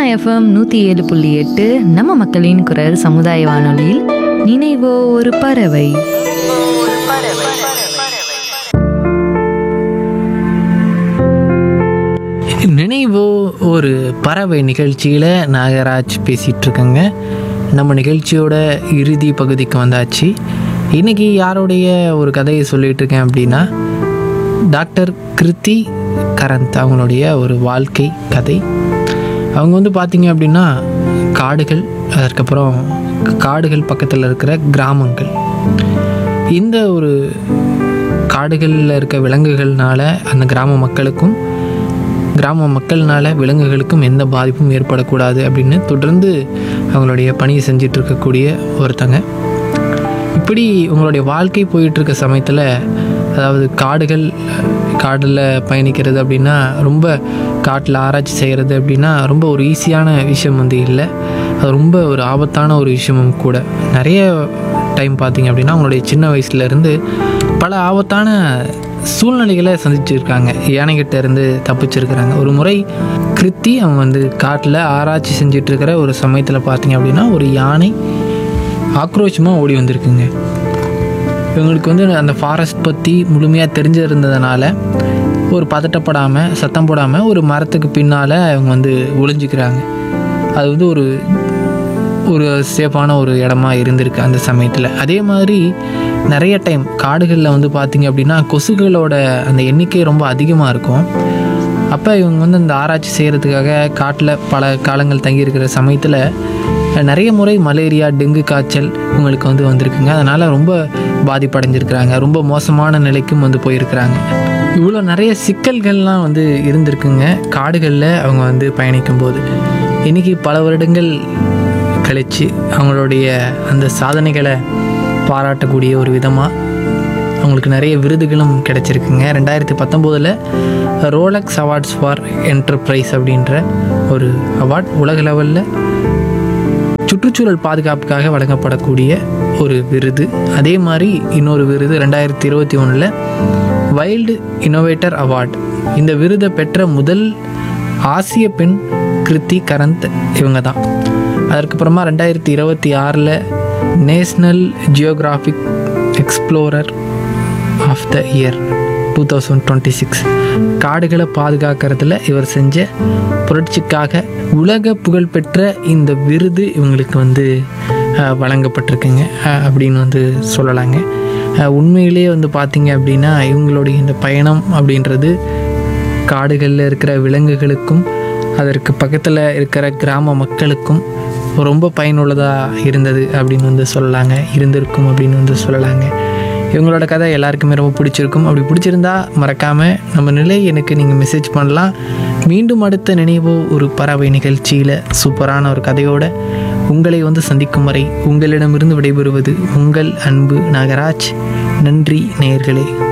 FM நூற்றி ஏழு புள்ளி எட்டு நம்ம மக்களின் குரல் சமுதாய வானொலியில் நினைவோ ஒரு பறவை நினைவோ ஒரு பறவை நிகழ்ச்சியில் நாகராஜ் பேசிகிட்டு இருக்கேங்க நம்ம நிகழ்ச்சியோட இறுதி பகுதிக்கு வந்தாச்சு இன்றைக்கி யாருடைய ஒரு கதையை சொல்லிட்டு இருக்கேன் அப்படின்னா டாக்டர் கிருத்தி கரந்த் அவங்களுடைய ஒரு வாழ்க்கை கதை அவங்க வந்து பார்த்திங்க அப்படின்னா காடுகள் அதற்கப்புறம் காடுகள் பக்கத்தில் இருக்கிற கிராமங்கள் இந்த ஒரு காடுகளில் இருக்க விலங்குகள்னால அந்த கிராம மக்களுக்கும் கிராம மக்கள்னால விலங்குகளுக்கும் எந்த பாதிப்பும் ஏற்படக்கூடாது அப்படின்னு தொடர்ந்து அவங்களுடைய பணியை செஞ்சிட்டு இருக்கக்கூடிய ஒருத்தங்க இப்படி உங்களுடைய வாழ்க்கை போயிட்டு இருக்க சமயத்தில் அதாவது காடுகள் காடில் பயணிக்கிறது அப்படின்னா ரொம்ப காட்டில் ஆராய்ச்சி செய்கிறது அப்படின்னா ரொம்ப ஒரு ஈஸியான விஷயம் வந்து இல்லை அது ரொம்ப ஒரு ஆபத்தான ஒரு விஷயமும் கூட நிறைய டைம் பார்த்தீங்க அப்படின்னா அவங்களுடைய சின்ன வயசுலேருந்து பல ஆபத்தான சூழ்நிலைகளை சந்திச்சிருக்காங்க யானைகிட்ட இருந்து தப்பிச்சிருக்கிறாங்க ஒரு முறை கிருத்தி அவங்க வந்து காட்டில் ஆராய்ச்சி செஞ்சுட்டு இருக்கிற ஒரு சமயத்தில் பார்த்தீங்க அப்படின்னா ஒரு யானை ஆக்ரோஷமாக ஓடி வந்திருக்குங்க இவங்களுக்கு வந்து அந்த ஃபாரஸ்ட் பற்றி முழுமையாக தெரிஞ்சிருந்ததுனால ஒரு பதட்டப்படாமல் சத்தம் போடாமல் ஒரு மரத்துக்கு பின்னால் அவங்க வந்து ஒளிஞ்சிக்கிறாங்க அது வந்து ஒரு ஒரு சேஃபான ஒரு இடமா இருந்திருக்கு அந்த சமயத்தில் அதே மாதிரி நிறைய டைம் காடுகளில் வந்து பார்த்திங்க அப்படின்னா கொசுகளோட அந்த எண்ணிக்கை ரொம்ப அதிகமாக இருக்கும் அப்போ இவங்க வந்து அந்த ஆராய்ச்சி செய்கிறதுக்காக காட்டில் பல காலங்கள் தங்கியிருக்கிற சமயத்தில் நிறைய முறை மலேரியா டெங்கு காய்ச்சல் இவங்களுக்கு வந்து வந்திருக்குங்க அதனால் ரொம்ப பாதிப்படைஞ்சிருக்கிறாங்க ரொம்ப மோசமான நிலைக்கும் வந்து போயிருக்கிறாங்க இவ்வளோ நிறைய சிக்கல்கள்லாம் வந்து இருந்திருக்குங்க காடுகளில் அவங்க வந்து பயணிக்கும் போது இன்றைக்கி பல வருடங்கள் கழித்து அவங்களுடைய அந்த சாதனைகளை பாராட்டக்கூடிய ஒரு விதமாக அவங்களுக்கு நிறைய விருதுகளும் கிடைச்சிருக்குங்க ரெண்டாயிரத்தி பத்தொம்போதில் ரோலக்ஸ் அவார்ட்ஸ் ஃபார் என்டர்பிரைஸ் அப்படின்ற ஒரு அவார்ட் உலக லெவலில் சுற்றுச்சூழல் பாதுகாப்புக்காக வழங்கப்படக்கூடிய ஒரு விருது அதே மாதிரி இன்னொரு விருது ரெண்டாயிரத்தி இருபத்தி ஒன்றில் வைல்டு இன்னோவேட்டர் அவார்ட் இந்த விருதை பெற்ற முதல் ஆசிய பெண் கிருத்தி கரந்த் இவங்க தான் அதற்கப்புறமா ரெண்டாயிரத்தி இருபத்தி ஆறில் National Geographic explorer of the year two thousand twenty six காடுகளை பாதுகாக்கிறதுல இவர் செஞ்ச புரட்சிக்காக உலக புகழ்பெற்ற இந்த விருது இவங்களுக்கு வந்து அஹ், வழங்கப்பட்டிருக்குங்க அஹ், அப்படின்னு வந்து சொல்லலாங்க அஹ், உண்மையிலேயே வந்து பார்த்தீங்க அப்படின்னா இவங்களுடைய இந்த பயணம் அப்படின்றது காடுகளில் இருக்கிற விலங்குகளுக்கும் அதற்கு பக்கத்தில் இருக்கிற கிராம மக்களுக்கும் ரொம்ப பயனுள்ளதாக இருந்தது அப்படின்னு வந்து சொல்லலாங்க இருந்திருக்கும் அப்படின்னு வந்து சொல்லலாங்க இவங்களோட கதை எல்லாருக்குமே ரொம்ப பிடிச்சிருக்கும் அப்படி பிடிச்சிருந்தா மறக்காமல் நம்ம நிலை எனக்கு நீங்கள் மெசேஜ் பண்ணலாம் மீண்டும் அடுத்த நினைவோ ஒரு பறவை நிகழ்ச்சியில் சூப்பரான ஒரு கதையோட உங்களை வந்து சந்திக்கும் வரை உங்களிடமிருந்து விடைபெறுவது உங்கள் அன்பு நாகராஜ் நன்றி நேயர்களே